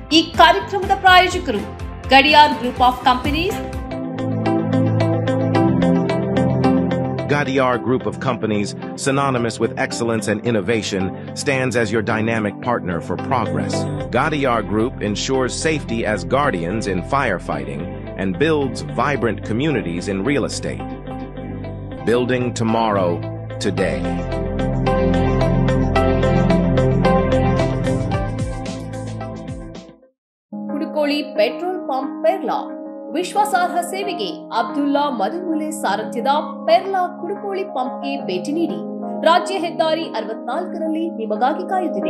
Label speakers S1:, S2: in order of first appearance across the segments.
S1: ಈ ಕಾರ್ಯಕ್ರಮದ ಪ್ರಾಯೋಜಕರು Gadiar group of companies
S2: Gadiar Group of Companies, synonymous with excellence and innovation, stands as your dynamic partner for progress. Gadiar Group ensures safety as guardians in firefighting and builds vibrant communities in real estate. Building tomorrow, today.
S1: Kudukoli petrol pump Perla ವಿಶ್ವಾಸಾರ್ಹ ಸೇವೆಗೆ ಅಬ್ದುಲ್ಲಾ ಮಧುಮೂಲೆ ಸಾರಥ್ಯದ ಪೆರ್ಲಾ ಕುಡುಕೋಳಿ ಪಂಪ್ಗೆ ಭೇಟಿ ನೀಡಿ ರಾಜ್ಯ ಹೆದ್ದಾರಿ ಅರವತ್ನಾಲ್ಕರಲ್ಲಿ ನಿಮಗಾಗಿ ಕಾಯುತ್ತಿದೆ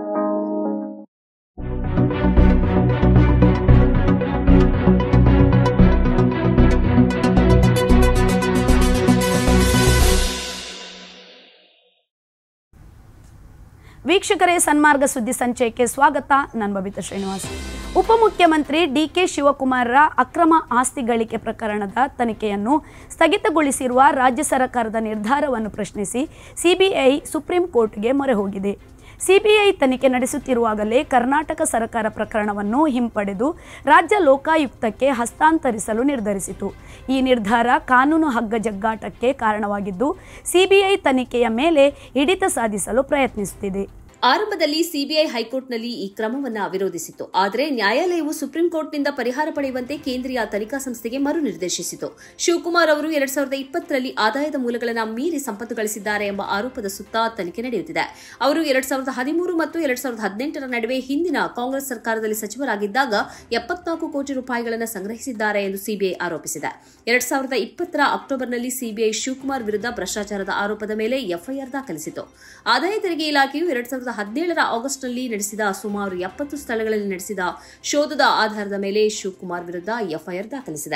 S3: ವೀಕ್ಷಕರೇ ಸನ್ಮಾರ್ಗ ಸುದ್ದಿ ಸಂಚಯಕ್ಕೆ ಸ್ವಾಗತ ನಾನು ಬಬಿತಾ ಶ್ರೀನಿವಾಸ್ ಉಪಮುಖ್ಯಮಂತ್ರಿ ಡಿಕೆ ಶಿವಕುಮಾರ್ರ ಅಕ್ರಮ ಆಸ್ತಿ ಗಳಿಕೆ ಪ್ರಕರಣದ ತನಿಖೆಯನ್ನು ಸ್ಥಗಿತಗೊಳಿಸಿರುವ ರಾಜ್ಯ ಸರ್ಕಾರದ ನಿರ್ಧಾರವನ್ನು ಪ್ರಶ್ನಿಸಿ ಸಿಬಿಐ ಸುಪ್ರೀಂ ಕೋರ್ಟ್ಗೆ ಮೊರೆ ಹೋಗಿದೆ ಸಿಬಿಐ ತನಿಖೆ ನಡೆಸುತ್ತಿರುವಾಗಲೇ ಕರ್ನಾಟಕ ಸರ್ಕಾರ ಪ್ರಕರಣವನ್ನು ಹಿಂಪಡೆದು ರಾಜ್ಯ ಲೋಕಾಯುಕ್ತಕ್ಕೆ ಹಸ್ತಾಂತರಿಸಲು ನಿರ್ಧರಿಸಿತು ಈ ನಿರ್ಧಾರ ಕಾನೂನು ಹಗ್ಗ ಜಗ್ಗಾಟಕ್ಕೆ ಕಾರಣವಾಗಿದ್ದು ಸಿಬಿಐ ತನಿಖೆಯ ಮೇಲೆ ಹಿಡಿತ ಸಾಧಿಸಲು ಪ್ರಯತ್ನಿಸುತ್ತಿದೆ
S1: ಆರಂಭದಲ್ಲಿ ಸಿಬಿಐ ಹೈಕೋರ್ಟ್ನಲ್ಲಿ ಈ ಕ್ರಮವನ್ನ ವಿರೋಧಿಸಿತು ಆದರೆ ನ್ಯಾಯಾಲಯವು ಸುಪ್ರೀಂ ಕೋರ್ಟ್ನಿಂದ ಪರಿಹಾರ ಪಡೆಯುವಂತೆ ಕೇಂದ್ರೀಯ ತನಿಖಾ ಸಂಸ್ಥೆಗೆ ಮರು ನಿರ್ದೇಶಿಸಿತು ಶಿವಕುಮಾರ್ ಅವರು ಎರಡ್ ಸಾವಿರದ ಇಪ್ಪತ್ತರಲ್ಲಿ ಆದಾಯದ ಮೂಲಗಳನ್ನು ಮೀರಿ ಸಂಪತ್ತು ಗಳಿಸಿದ್ದಾರೆ ಎಂಬ ಆರೋಪದ ಸುತ್ತ ತನಿಖೆ ನಡೆಯುತ್ತಿದೆ ಅವರು ಎರಡ್ ಸಾವಿರದ ಹದಿಮೂರು ಮತ್ತು ಎರಡ್ ಸಾವಿರದ ಹದಿನೆಂಟರ ನಡುವೆ ಹಿಂದಿನ ಕಾಂಗ್ರೆಸ್ ಸರ್ಕಾರದಲ್ಲಿ ಸಚಿವರಾಗಿದ್ದಾಗ ಎಪ್ಪತ್ನಾಲ್ಕು ಕೋಟಿ ರೂಪಾಯಿಗಳನ್ನು ಸಂಗ್ರಹಿಸಿದ್ದಾರೆ ಎಂದು ಸಿಬಿಐ ಆರೋಪಿಸಿದೆ ಎರಡ್ ಸಾವಿರದ ಇಪ್ಪತ್ತರ ಅಕ್ಟೋಬರ್ನಲ್ಲಿ ಸಿಬಿಐ ಶಿವಕುಮಾರ್ ವಿರುದ್ಧ ಭ್ರಷ್ಟಾಚಾರದ ಆರೋಪದ ಮೇಲೆ ಎಫ್ಐಆರ್ ದಾಖಲಿಸಿತು ಆದಾಯ ತೆರಿಗೆ ಇಲಾಖೆಯು ಎರಡ್ ಸಾವಿರದ ಹದಿನೇಳರ ಆಗಸ್ಟ್ನಲ್ಲಿ ನಡೆಸಿದ ಸುಮಾರು ಎಪ್ಪತ್ತು ಸ್ಥಳಗಳಲ್ಲಿ ನಡೆಸಿದ ಶೋಧದ ಆಧಾರದ ಮೇಲೆ ಶಿವಕುಮಾರ್ ವಿರುದ್ಧ ಎಫ್ಐಆರ್ ದಾಖಲಿಸಿದೆ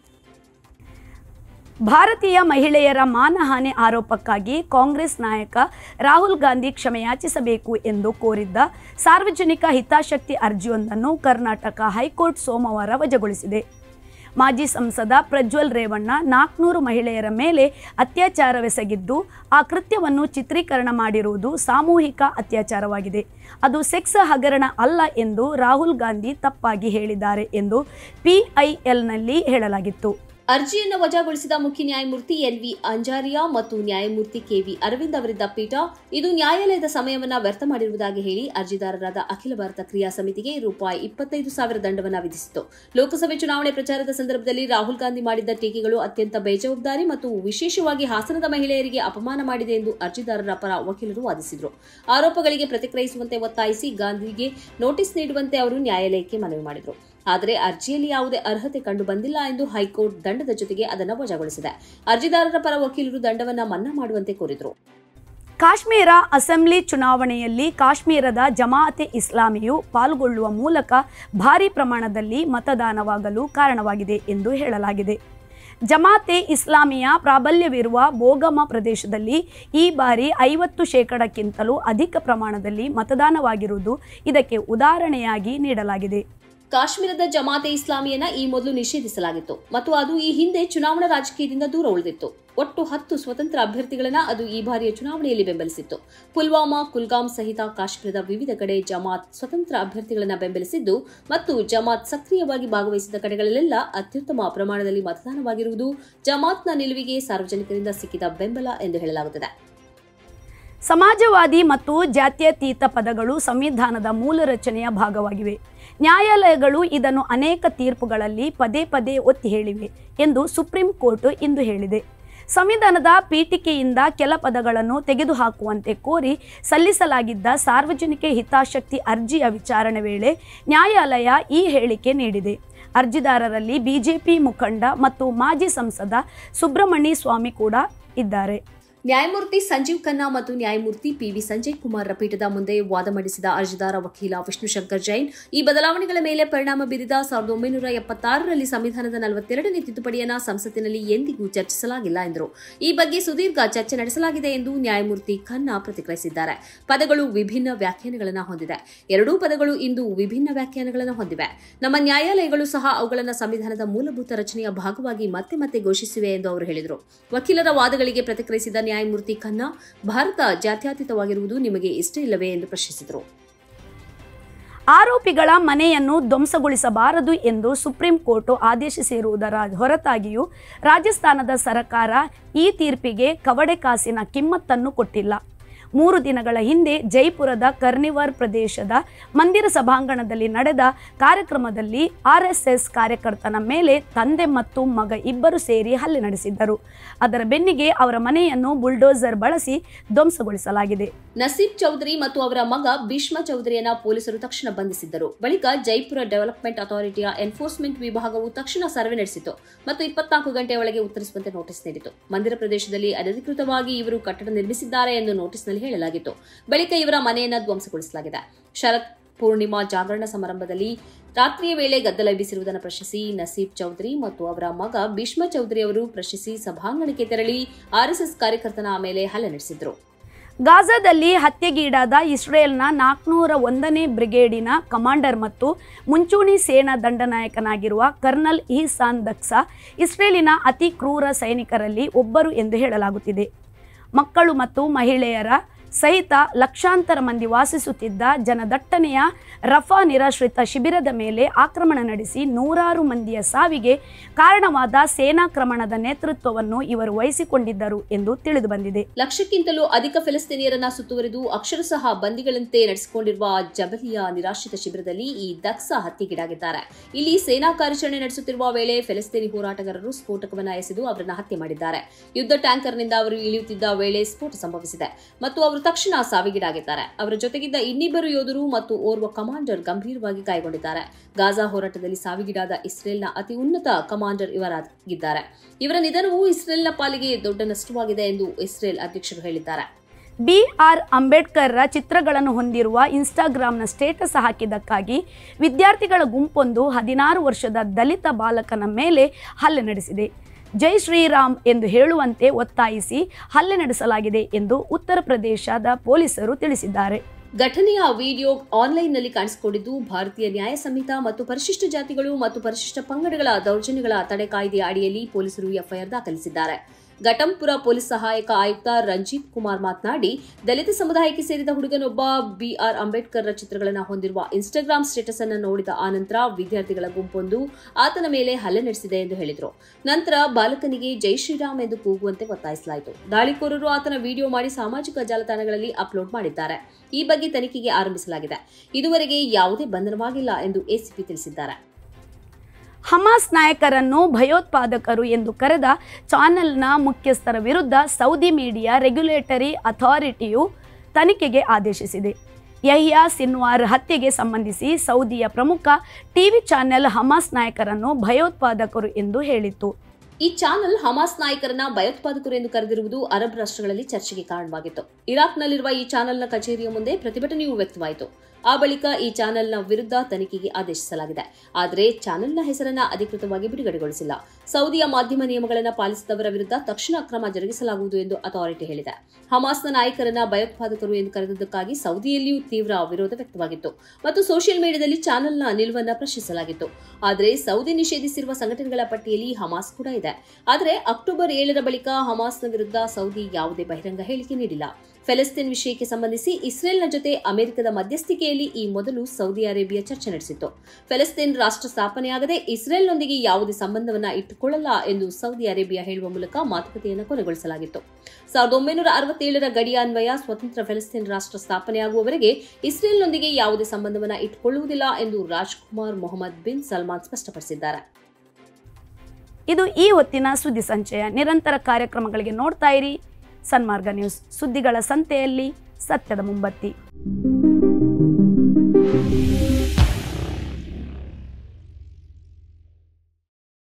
S3: ಭಾರತೀಯ ಮಹಿಳೆಯರ ಮಾನಹಾನಿ ಆರೋಪಕ್ಕಾಗಿ ಕಾಂಗ್ರೆಸ್ ನಾಯಕ ರಾಹುಲ್ ಗಾಂಧಿ ಕ್ಷಮೆಯಾಚಿಸಬೇಕು ಎಂದು ಕೋರಿದ್ದ ಸಾರ್ವಜನಿಕ ಹಿತಾಸಕ್ತಿ ಅರ್ಜಿಯೊಂದನ್ನು ಕರ್ನಾಟಕ ಹೈಕೋರ್ಟ್ ಸೋಮವಾರ ವಜಾಗೊಳಿಸಿದೆ ಮಾಜಿ ಸಂಸದ ಪ್ರಜ್ವಲ್ ರೇವಣ್ಣ ನಾಲ್ಕುನೂರು ಮಹಿಳೆಯರ ಮೇಲೆ ಅತ್ಯಾಚಾರವೆಸಗಿದ್ದು ಆ ಕೃತ್ಯವನ್ನು ಚಿತ್ರೀಕರಣ ಮಾಡಿರುವುದು ಸಾಮೂಹಿಕ ಅತ್ಯಾಚಾರವಾಗಿದೆ ಅದು ಸೆಕ್ಸ್ ಹಗರಣ ಅಲ್ಲ ಎಂದು ರಾಹುಲ್ ಗಾಂಧಿ ತಪ್ಪಾಗಿ ಹೇಳಿದ್ದಾರೆ ಎಂದು ಪಿಐಎಲ್ನಲ್ಲಿ ಹೇಳಲಾಗಿತ್ತು
S1: ಅರ್ಜಿಯನ್ನು ವಜಾಗೊಳಿಸಿದ ಮುಖ್ಯ ನ್ಯಾಯಮೂರ್ತಿ ಎನ್ವಿ ಅಂಜಾರಿಯಾ ಮತ್ತು ನ್ಯಾಯಮೂರ್ತಿ ಕೆವಿ ಅರವಿಂದ್ ಅವರಿದ್ದ ಪೀಠ ಇದು ನ್ಯಾಯಾಲಯದ ಸಮಯವನ್ನ ವ್ಯರ್ಥ ಮಾಡಿರುವುದಾಗಿ ಹೇಳಿ ಅರ್ಜಿದಾರರಾದ ಅಖಿಲ ಭಾರತ ಕ್ರಿಯಾ ಸಮಿತಿಗೆ ರೂಪಾಯಿ ಇಪ್ಪತ್ತೈದು ಸಾವಿರ ದಂಡವನ್ನು ವಿಧಿಸಿತು ಲೋಕಸಭೆ ಚುನಾವಣೆ ಪ್ರಚಾರದ ಸಂದರ್ಭದಲ್ಲಿ ರಾಹುಲ್ ಗಾಂಧಿ ಮಾಡಿದ್ದ ಟೀಕೆಗಳು ಅತ್ಯಂತ ಬೇಜವಾಬ್ದಾರಿ ಮತ್ತು ವಿಶೇಷವಾಗಿ ಹಾಸನದ ಮಹಿಳೆಯರಿಗೆ ಅಪಮಾನ ಮಾಡಿದೆ ಎಂದು ಅರ್ಜಿದಾರರ ಪರ ವಕೀಲರು ವಾದಿಸಿದರು ಆರೋಪಗಳಿಗೆ ಪ್ರತಿಕ್ರಿಯಿಸುವಂತೆ ಒತ್ತಾಯಿಸಿ ಗಾಂಧಿಗೆ ನೋಟಿಸ್ ನೀಡುವಂತೆ ಅವರು ನ್ಯಾಯಾಲಯಕ್ಕೆ ಮನವಿ ಮಾಡಿದರು ಆದರೆ ಅರ್ಜಿಯಲ್ಲಿ ಯಾವುದೇ ಅರ್ಹತೆ ಕಂಡು ಬಂದಿಲ್ಲ ಎಂದು ಹೈಕೋರ್ಟ್ ದಂಡದ ಜೊತೆಗೆ ಅದನ್ನು ವಜಾಗೊಳಿಸಿದೆ ಅರ್ಜಿದಾರರ ಪರ ವಕೀಲರು ದಂಡವನ್ನ ಮನ್ನಾ ಮಾಡುವಂತೆ ಕೋರಿದರು
S3: ಕಾಶ್ಮೀರ ಅಸೆಂಬ್ಲಿ ಚುನಾವಣೆಯಲ್ಲಿ ಕಾಶ್ಮೀರದ ಜಮಾಅತೆ ಇಸ್ಲಾಮಿಯು ಪಾಲ್ಗೊಳ್ಳುವ ಮೂಲಕ ಭಾರಿ ಪ್ರಮಾಣದಲ್ಲಿ ಮತದಾನವಾಗಲು ಕಾರಣವಾಗಿದೆ ಎಂದು ಹೇಳಲಾಗಿದೆ ಜಮಾತೆ ಇಸ್ಲಾಮಿಯ ಪ್ರಾಬಲ್ಯವಿರುವ ಬೋಗಮ ಪ್ರದೇಶದಲ್ಲಿ ಈ ಬಾರಿ ಐವತ್ತು ಶೇಕಡಕ್ಕಿಂತಲೂ ಅಧಿಕ ಪ್ರಮಾಣದಲ್ಲಿ ಮತದಾನವಾಗಿರುವುದು ಇದಕ್ಕೆ ಉದಾಹರಣೆಯಾಗಿ ನೀಡಲಾಗಿದೆ
S1: ಕಾಶ್ಮೀರದ ಜಮಾತೆ ಇಸ್ಲಾಮಿಯನ್ನ ಈ ಮೊದಲು ನಿಷೇಧಿಸಲಾಗಿತ್ತು ಮತ್ತು ಅದು ಈ ಹಿಂದೆ ಚುನಾವಣಾ ರಾಜಕೀಯದಿಂದ ದೂರ ಉಳಿದಿತ್ತು ಒಟ್ಟು ಹತ್ತು ಸ್ವತಂತ್ರ ಅಭ್ಯರ್ಥಿಗಳನ್ನ ಅದು ಈ ಬಾರಿಯ ಚುನಾವಣೆಯಲ್ಲಿ ಬೆಂಬಲಿಸಿತ್ತು ಪುಲ್ವಾಮಾ ಕುಲ್ಗಾಮ್ ಸಹಿತ ಕಾಶ್ಮೀರದ ವಿವಿಧ ಕಡೆ ಜಮಾತ್ ಸ್ವತಂತ್ರ ಅಭ್ಯರ್ಥಿಗಳನ್ನ ಬೆಂಬಲಿಸಿದ್ದು ಮತ್ತು ಜಮಾತ್ ಸಕ್ರಿಯವಾಗಿ ಭಾಗವಹಿಸಿದ ಕಡೆಗಳಲ್ಲೆಲ್ಲ ಅತ್ಯುತ್ತಮ ಪ್ರಮಾಣದಲ್ಲಿ ಮತದಾನವಾಗಿರುವುದು ಜಮಾತ್ನ ನಿಲುವಿಗೆ ಸಾರ್ವಜನಿಕರಿಂದ ಸಿಕ್ಕಿದ ಬೆಂಬಲ ಎಂದು ಹೇಳಲಾಗುತ್ತದೆ
S3: ಸಮಾಜವಾದಿ ಮತ್ತು ಜಾತ್ಯತೀತ ಪದಗಳು ಸಂವಿಧಾನದ ಮೂಲ ರಚನೆಯ ಭಾಗವಾಗಿವೆ ನ್ಯಾಯಾಲಯಗಳು ಇದನ್ನು ಅನೇಕ ತೀರ್ಪುಗಳಲ್ಲಿ ಪದೇ ಪದೇ ಒತ್ತಿ ಹೇಳಿವೆ ಎಂದು ಸುಪ್ರೀಂ ಕೋರ್ಟ್ ಇಂದು ಹೇಳಿದೆ ಸಂವಿಧಾನದ ಪೀಠಿಕೆಯಿಂದ ಕೆಲ ಪದಗಳನ್ನು ತೆಗೆದುಹಾಕುವಂತೆ ಕೋರಿ ಸಲ್ಲಿಸಲಾಗಿದ್ದ ಸಾರ್ವಜನಿಕ ಹಿತಾಸಕ್ತಿ ಅರ್ಜಿಯ ವಿಚಾರಣೆ ವೇಳೆ ನ್ಯಾಯಾಲಯ ಈ ಹೇಳಿಕೆ ನೀಡಿದೆ ಅರ್ಜಿದಾರರಲ್ಲಿ ಬಿಜೆಪಿ ಮುಖಂಡ ಮತ್ತು ಮಾಜಿ ಸಂಸದ ಸುಬ್ರಹ್ಮಣಿ ಸ್ವಾಮಿ ಕೂಡ ಇದ್ದಾರೆ
S1: ನ್ಯಾಯಮೂರ್ತಿ ಸಂಜೀವ್ ಖನ್ನಾ ಮತ್ತು ನ್ಯಾಯಮೂರ್ತಿ ಪಿವಿ ಸಂಜಯ್ ಕುಮಾರ್ರ ಪೀಠದ ಮುಂದೆ ವಾದ ಮಂಡಿಸಿದ ಅರ್ಜಿದಾರ ವಕೀಲ ವಿಷ್ಣುಶಂಕರ್ ಜೈನ್ ಈ ಬದಲಾವಣೆಗಳ ಮೇಲೆ ಪರಿಣಾಮ ಬೀರಿದ ಸಾವಿರದ ಒಂಬೈನೂರ ಎಪ್ಪತ್ತಾರರಲ್ಲಿ ಸಂವಿಧಾನದ ನಲವತ್ತೆರಡನೇ ತಿದ್ದುಪಡಿಯನ್ನ ಸಂಸತ್ತಿನಲ್ಲಿ ಎಂದಿಗೂ ಚರ್ಚಿಸಲಾಗಿಲ್ಲ ಎಂದರು ಈ ಬಗ್ಗೆ ಸುದೀರ್ಘ ಚರ್ಚೆ ನಡೆಸಲಾಗಿದೆ ಎಂದು ನ್ಯಾಯಮೂರ್ತಿ ಖನ್ನಾ ಪ್ರತಿಕ್ರಿಯಿಸಿದ್ದಾರೆ ಪದಗಳು ವಿಭಿನ್ನ ವ್ಯಾಖ್ಯಾನಗಳನ್ನು ಹೊಂದಿದೆ ಎರಡೂ ಪದಗಳು ಇಂದು ವಿಭಿನ್ನ ವ್ಯಾಖ್ಯಾನಗಳನ್ನು ಹೊಂದಿವೆ ನಮ್ಮ ನ್ಯಾಯಾಲಯಗಳು ಸಹ ಅವುಗಳನ್ನು ಸಂವಿಧಾನದ ಮೂಲಭೂತ ರಚನೆಯ ಭಾಗವಾಗಿ ಮತ್ತೆ ಮತ್ತೆ ಘೋಷಿಸಿವೆ ಎಂದು ಅವರು ಹೇಳಿದರು ವಕೀಲರ ವಾದಗಳಿಗೆ ಪ್ರತಿಕ್ರಿಯಿಸಿದ ನ್ಯಾಯಮೂರ್ತಿ ಖನ್ನಾ ಭಾರತ ಜಾತ್ಯತೀತವಾಗಿರುವುದು ನಿಮಗೆ ಇಷ್ಟ ಇಲ್ಲವೇ ಎಂದು ಪ್ರಶ್ನಿಸಿದರು
S3: ಆರೋಪಿಗಳ ಮನೆಯನ್ನು ಧ್ವಂಸಗೊಳಿಸಬಾರದು ಎಂದು ಸುಪ್ರೀಂ ಕೋರ್ಟ್ ಆದೇಶಿಸಿರುವುದರ ಹೊರತಾಗಿಯೂ ರಾಜಸ್ಥಾನದ ಸರ್ಕಾರ ಈ ತೀರ್ಪಿಗೆ ಕವಡೆ ಕಾಸಿನ ಕಿಮ್ಮತ್ತನ್ನು ಕೊಟ್ಟಿಲ್ಲ ಮೂರು ದಿನಗಳ ಹಿಂದೆ ಜೈಪುರದ ಕರ್ನಿವಾರ್ ಪ್ರದೇಶದ ಮಂದಿರ ಸಭಾಂಗಣದಲ್ಲಿ ನಡೆದ ಕಾರ್ಯಕ್ರಮದಲ್ಲಿ ಆರ್ಎಸ್ಎಸ್ ಕಾರ್ಯಕರ್ತನ ಮೇಲೆ ತಂದೆ ಮತ್ತು ಮಗ ಇಬ್ಬರು ಸೇರಿ ಹಲ್ಲೆ ನಡೆಸಿದ್ದರು ಅದರ ಬೆನ್ನಿಗೆ ಅವರ ಮನೆಯನ್ನು ಬುಲ್ಡೋಸರ್ ಬಳಸಿ ಧ್ವಂಸಗೊಳಿಸಲಾಗಿದೆ
S1: ನಸೀಬ್ ಚೌಧರಿ ಮತ್ತು ಅವರ ಮಗ ಭೀಷ್ಮ ಚೌಧರಿಯನ್ನ ಪೊಲೀಸರು ತಕ್ಷಣ ಬಂಧಿಸಿದ್ದರು ಬಳಿಕ ಜೈಪುರ ಡೆವಲಪ್ಮೆಂಟ್ ಅಥಾರಿಟಿಯ ಎನ್ಫೋರ್ಸ್ಮೆಂಟ್ ವಿಭಾಗವು ತಕ್ಷಣ ಸರ್ವೆ ನಡೆಸಿತು ಮತ್ತು ಇಪ್ಪತ್ನಾಲ್ಕು ಗಂಟೆಯ ಒಳಗೆ ಉತ್ತರಿಸುವಂತೆ ನೋಟಿಸ್ ನೀಡಿತು ಮಂದಿರ ಪ್ರದೇಶದಲ್ಲಿ ಅನಧಿಕೃತವಾಗಿ ಇವರು ಕಟ್ಟಡ ನಿರ್ಮಿಸಿದ್ದಾರೆ ಎಂದು ನೋಟಿಸ್ನಲ್ಲಿ ಹೇಳಲಾಗಿತ್ತು ಬಳಿಕ ಇವರ ಮನೆಯನ್ನ ಧ್ವಂಸಗೊಳಿಸಲಾಗಿದೆ ಶರತ್ ಪೂರ್ಣಿಮಾ ಜಾಗರಣ ಸಮಾರಂಭದಲ್ಲಿ ರಾತ್ರಿಯ ವೇಳೆ ಗದ್ದಲ ಎಬ್ಬಿಸಿರುವುದನ್ನು ಪ್ರಶ್ನಿಸಿ ನಸೀಬ್ ಚೌಧರಿ ಮತ್ತು ಅವರ ಮಗ ಭೀಷ್ಮ ಚೌಧರಿ ಅವರು ಪ್ರಶ್ನಿಸಿ ಸಭಾಂಗಣಕ್ಕೆ ತೆರಳಿ ಆರ್ಎಸ್ಎಸ್ ಕಾರ್ಯಕರ್ತನ ಮೇಲೆ ಹಲ್ಲೆ ನಡೆಸಿದ್ರು
S3: ಗಾಜಾದಲ್ಲಿ ಹತ್ಯೆಗೀಡಾದ ಇಸ್ರೇಲ್ನ ನಾಲ್ಕುನೂರ ಒಂದನೇ ಬ್ರಿಗೇಡಿನ ಕಮಾಂಡರ್ ಮತ್ತು ಮುಂಚೂಣಿ ಸೇನಾ ದಂಡನಾಯಕನಾಗಿರುವ ಕರ್ನಲ್ ಇಹ್ಸಾನ್ ದಕ್ಸಾ ಇಸ್ರೇಲಿನ ಅತಿ ಕ್ರೂರ ಸೈನಿಕರಲ್ಲಿ ಒಬ್ಬರು ಎಂದು ಹೇಳಲಾಗುತ್ತಿದೆ ಮಕ್ಕಳು ಮತ್ತು ಮಹಿಳೆಯರ ಸಹಿತ ಲಕ್ಷಾಂತರ ಮಂದಿ ವಾಸಿಸುತ್ತಿದ್ದ ಜನದಟ್ಟಣೆಯ ರಫಾ ನಿರಾಶ್ರಿತ ಶಿಬಿರದ ಮೇಲೆ ಆಕ್ರಮಣ ನಡೆಸಿ ನೂರಾರು ಮಂದಿಯ ಸಾವಿಗೆ ಕಾರಣವಾದ ಸೇನಾಕ್ರಮಣದ ನೇತೃತ್ವವನ್ನು ಇವರು ವಹಿಸಿಕೊಂಡಿದ್ದರು ಎಂದು ತಿಳಿದುಬಂದಿದೆ
S1: ಲಕ್ಷಕ್ಕಿಂತಲೂ ಅಧಿಕ ಫಿಲಿಸ್ತೀನಿಯರನ್ನ ಸುತ್ತುವರಿದು ಅಕ್ಷರಶಃ ಬಂದಿಗಳಂತೆ ನಡೆಸಿಕೊಂಡಿರುವ ಜಬಲಿಯಾ ನಿರಾಶ್ರಿತ ಶಿಬಿರದಲ್ಲಿ ಈ ದಕ್ಸ ಹತ್ಯೆಗೀಡಾಗಿದ್ದಾರೆ ಇಲ್ಲಿ ಸೇನಾ ಕಾರ್ಯಾಚರಣೆ ನಡೆಸುತ್ತಿರುವ ವೇಳೆ ಫಿಲಿಸ್ತೀನಿ ಹೋರಾಟಗಾರರು ಸ್ಫೋಟಕವನ್ನ ಎಸೆದು ಅವರನ್ನ ಹತ್ಯೆ ಮಾಡಿದ್ದಾರೆ ಯುದ್ಧ ಟ್ಯಾಂಕರ್ನಿಂದ ಅವರು ಇಳಿಯುತ್ತಿದ್ದ ವೇಳೆ ಸ್ಫೋಟ ಸಂಭವಿಸಿದೆ ಮತ್ತು ಅವರು ತಕ್ಷಣ ಸಾವಿಗೀಡಾಗಿದ್ದಾರೆ ಅವರ ಜೊತೆಗಿದ್ದ ಇನ್ನಿಬ್ಬರು ಯೋಧರು ಮತ್ತು ಓರ್ವ ಕಮಾಂಡರ್ ಗಂಭೀರವಾಗಿ ಗಾಯಗೊಂಡಿದ್ದಾರೆ ಗಾಜಾ ಹೋರಾಟದಲ್ಲಿ ಸಾವಿಗೀಡಾದ ಇಸ್ರೇಲ್ನ ಅತಿ ಉನ್ನತ ಕಮಾಂಡರ್ ಇವರಾಗಿದ್ದಾರೆ ಇವರ ನಿಧನವು ಇಸ್ರೇಲ್ನ ಪಾಲಿಗೆ ದೊಡ್ಡ ನಷ್ಟವಾಗಿದೆ ಎಂದು ಇಸ್ರೇಲ್ ಅಧ್ಯಕ್ಷರು ಹೇಳಿದ್ದಾರೆ
S3: ಬಿ ಆರ್ ಅಂಬೇಡ್ಕರ್ರ ಚಿತ್ರಗಳನ್ನು ಹೊಂದಿರುವ ಇನ್ಸ್ಟಾಗ್ರಾಂನ ಸ್ಟೇಟಸ್ ಹಾಕಿದ್ದಕ್ಕಾಗಿ ವಿದ್ಯಾರ್ಥಿಗಳ ಗುಂಪೊಂದು ಹದಿನಾರು ವರ್ಷದ ದಲಿತ ಬಾಲಕನ ಮೇಲೆ ಹಲ್ಲೆ ನಡೆಸಿದೆ ಜೈ ಶ್ರೀರಾಮ್ ಎಂದು ಹೇಳುವಂತೆ ಒತ್ತಾಯಿಸಿ ಹಲ್ಲೆ ನಡೆಸಲಾಗಿದೆ ಎಂದು ಉತ್ತರ ಪ್ರದೇಶದ ಪೊಲೀಸರು ತಿಳಿಸಿದ್ದಾರೆ
S1: ಘಟನೆಯ ವಿಡಿಯೋ ಆನ್ಲೈನ್ನಲ್ಲಿ ಕಾಣಿಸಿಕೊಂಡಿದ್ದು ಭಾರತೀಯ ನ್ಯಾಯ ಸಂಹಿತ ಮತ್ತು ಪರಿಶಿಷ್ಟ ಜಾತಿಗಳು ಮತ್ತು ಪರಿಶಿಷ್ಟ ಪಂಗಡಗಳ ದೌರ್ಜನ್ಯಗಳ ತಡೆ ಕಾಯ್ದೆಯ ಅಡಿಯಲ್ಲಿ ಪೊಲೀಸರು ಎಫ್ಐಆರ್ ದಾಖಲಿಸಿದ್ದಾರೆ ಘಟಂಪುರ ಪೊಲೀಸ್ ಸಹಾಯಕ ಆಯುಕ್ತ ರಂಜಿತ್ ಕುಮಾರ್ ಮಾತನಾಡಿ ದಲಿತ ಸಮುದಾಯಕ್ಕೆ ಸೇರಿದ ಹುಡುಗನೊಬ್ಬ ಬಿಆರ್ ಅಂಬೇಡ್ಕರ್ರ ಚಿತ್ರಗಳನ್ನು ಹೊಂದಿರುವ ಇನ್ಸ್ಟಾಗ್ರಾಂ ಸ್ಟೇಟಸ್ ಅನ್ನು ನೋಡಿದ ಆನಂತರ ವಿದ್ಯಾರ್ಥಿಗಳ ಗುಂಪೊಂದು ಆತನ ಮೇಲೆ ಹಲ್ಲೆ ನಡೆಸಿದೆ ಎಂದು ಹೇಳಿದರು ನಂತರ ಬಾಲಕನಿಗೆ ಜೈ ಶ್ರೀರಾಮ್ ಎಂದು ಕೂಗುವಂತೆ ಒತ್ತಾಯಿಸಲಾಯಿತು ದಾಳಿಕೋರರು ಆತನ ವಿಡಿಯೋ ಮಾಡಿ ಸಾಮಾಜಿಕ ಜಾಲತಾಣಗಳಲ್ಲಿ ಅಪ್ಲೋಡ್ ಮಾಡಿದ್ದಾರೆ ಈ ಬಗ್ಗೆ ತನಿಖೆಗೆ ಆರಂಭಿಸಲಾಗಿದೆ ಇದುವರೆಗೆ ಯಾವುದೇ ಬಂಧನವಾಗಿಲ್ಲ ಎಂದು ಎಸಿಪಿ ತಿಳಿಸಿದ್ದಾರೆ
S3: ಹಮಾಸ್ ನಾಯಕರನ್ನು ಭಯೋತ್ಪಾದಕರು ಎಂದು ಕರೆದ ಚಾನೆಲ್ನ ಮುಖ್ಯಸ್ಥರ ವಿರುದ್ಧ ಸೌದಿ ಮೀಡಿಯಾ ರೆಗ್ಯುಲೇಟರಿ ಅಥಾರಿಟಿಯು ತನಿಖೆಗೆ ಆದೇಶಿಸಿದೆ ಯಹ್ಯಾ ಸಿನ್ವಾರ್ ಹತ್ಯೆಗೆ ಸಂಬಂಧಿಸಿ ಸೌದಿಯ ಪ್ರಮುಖ ಟಿವಿ ಚಾನೆಲ್ ಹಮಾಸ್ ನಾಯಕರನ್ನು ಭಯೋತ್ಪಾದಕರು ಎಂದು ಹೇಳಿತ್ತು
S1: ಈ ಚಾನೆಲ್ ಹಮಾಸ್ ನಾಯಕರನ್ನ ಭಯೋತ್ಪಾದಕರು ಎಂದು ಕರೆದಿರುವುದು ಅರಬ್ ರಾಷ್ಟ್ರಗಳಲ್ಲಿ ಚರ್ಚೆಗೆ ಕಾರಣವಾಗಿತ್ತು ಇರಾಕ್ನಲ್ಲಿರುವ ಈ ಚಾನೆಲ್ನ ಕಚೇರಿಯ ಮುಂದೆ ಪ್ರತಿಭಟನೆಯೂ ವ್ಯಕ್ತವಾಯಿತು ಆ ಬಳಿಕ ಈ ಚಾನೆಲ್ನ ವಿರುದ್ಧ ತನಿಖೆಗೆ ಆದೇಶಿಸಲಾಗಿದೆ ಆದರೆ ಚಾನೆಲ್ನ ಹೆಸರನ್ನ ಅಧಿಕೃತವಾಗಿ ಬಿಡುಗಡೆಗೊಳಿಸಿಲ್ಲ ಸೌದಿಯ ಮಾಧ್ಯಮ ನಿಯಮಗಳನ್ನು ಪಾಲಿಸಿದವರ ವಿರುದ್ಧ ತಕ್ಷಣ ಕ್ರಮ ಜರುಗಿಸಲಾಗುವುದು ಎಂದು ಅಥಾರಿಟಿ ಹೇಳಿದೆ ಹಮಾಸ್ನ ನಾಯಕರನ್ನ ಭಯೋತ್ಪಾದಕರು ಎಂದು ಕರೆದದ್ದಕ್ಕಾಗಿ ಸೌದಿಯಲ್ಲಿಯೂ ತೀವ್ರ ವಿರೋಧ ವ್ಯಕ್ತವಾಗಿತ್ತು ಮತ್ತು ಸೋಷಿಯಲ್ ಮೀಡಿಯಾದಲ್ಲಿ ಚಾನೆಲ್ನ ನಿಲುವನ್ನ ಪ್ರಶ್ನಿಸಲಾಗಿತ್ತು ಆದರೆ ಸೌದಿ ನಿಷೇಧಿಸಿರುವ ಸಂಘಟನೆಗಳ ಪಟ್ಟಿಯಲ್ಲಿ ಹಮಾಸ್ ಕೂಡ ಇದೆ ಆದರೆ ಅಕ್ಟೋಬರ್ ಏಳರ ಬಳಿಕ ಹಮಾಸ್ನ ವಿರುದ್ಧ ಸೌದಿ ಯಾವುದೇ ಬಹಿರಂಗ ಹೇಳಿಕೆ ನೀಡಿಲ್ಲ ಫೆಲಸ್ತೀನ್ ವಿಷಯಕ್ಕೆ ಸಂಬಂಧಿಸಿ ಇಸ್ರೇಲ್ನ ಜೊತೆ ಅಮೆರಿಕದ ಮಧ್ಯಸ್ಥಿಕೆಯಲ್ಲಿ ಈ ಮೊದಲು ಸೌದಿ ಅರೇಬಿಯಾ ಚರ್ಚೆ ನಡೆಸಿತ್ತು ಫೆಲಸ್ತೀನ್ ರಾಷ್ಟ್ರ ಸ್ಥಾಪನೆಯಾಗದೆ ಇಸ್ರೇಲ್ನೊಂದಿಗೆ ಯಾವುದೇ ಸಂಬಂಧವನ್ನ ಇಟ್ಟುಕೊಳ್ಳಲ್ಲ ಎಂದು ಸೌದಿ ಅರೇಬಿಯಾ ಹೇಳುವ ಮೂಲಕ ಮಾತುಕತೆಯನ್ನು ಕೊನೆಗೊಳಿಸಲಾಗಿತ್ತು ಸಾವಿರದ ಒಂಬೈನೂರ ಅರವತ್ತೇಳರ ಗಡಿಯ ಅನ್ವಯ ಸ್ವತಂತ್ರ ಫೆಲಸ್ತೀನ್ ರಾಷ್ಟ್ರ ಸ್ಥಾಪನೆಯಾಗುವವರೆಗೆ ಇಸ್ರೇಲ್ನೊಂದಿಗೆ ಯಾವುದೇ ಸಂಬಂಧವನ್ನ ಇಟ್ಟುಕೊಳ್ಳುವುದಿಲ್ಲ ಎಂದು ರಾಜ್ಕುಮಾರ್ ಮೊಹಮ್ಮದ್ ಬಿನ್ ಸಲ್ಮಾನ್ ಸ್ಪಷ್ಟಪಡಿಸಿದ್ದಾರೆ
S3: ಇದು ಈ ಹೊತ್ತಿನ ಸುದ್ದಿ ಸಂಚಯ ನಿರಂತರ ಕಾರ್ಯಕ್ರಮಗಳಿಗೆ ನೋಡ್ತಾ ಇರಿ ಸನ್ಮಾರ್ಗ ನ್ಯೂಸ್ ಸುದ್ದಿಗಳ ಸಂತೆಯಲ್ಲಿ ಸತ್ಯದ ಮುಂಬತ್ತಿ